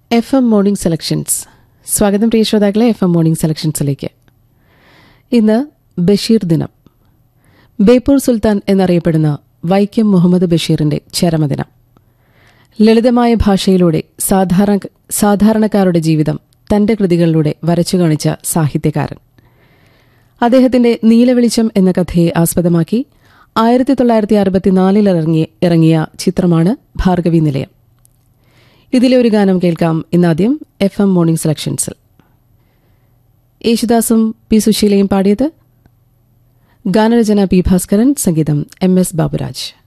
F M morning selections സ്വാഗതം പ്രിയ ശ്രോതാക്കളെ F M morning സെലക്ഷൻസിലേക്ക് ഇന്ന് ബഷീർ ദിനം ബേപ്പൂർ സുൽത്താൻ എന്നറിയപ്പെടുന്ന വൈക്കം മുഹമ്മദ് ബഷീറിന്റെ ചരമദിനം ലളിതമായ ഭാഷയിലൂടെ സാധാരണ സാധാരണക്കാരുടെ ജീവിതം തന്റെ കൃതികളിലൂടെ വരച്ചു കാണിച്ച സാഹിത്യകാരൻ അദ്ദേഹത്തിന്റെ നീലവെളിച്ചം എന്ന കഥയെ ആസ്പദമാക്കി ആയിരത്തി തൊള്ളായിരത്തി അറുപത്തിനാലിൽ ഇറങ്ങിയ ഇറങ്ങിയ ചിത്രമാണ് ഭാർഗവി നിലയം ഇതിലെ ഒരു ഗാനം കേൾക്കാം ഇന്നാദ്യം എഫ് എം മോർണിംഗ് സെലക്ഷൻസിൽ യേശുദാസും പി സുശീലയും പാടിയത് ഗാനരചന പി ഭാസ്കരൻ സംഗീതം എം എസ് ബാബുരാജ്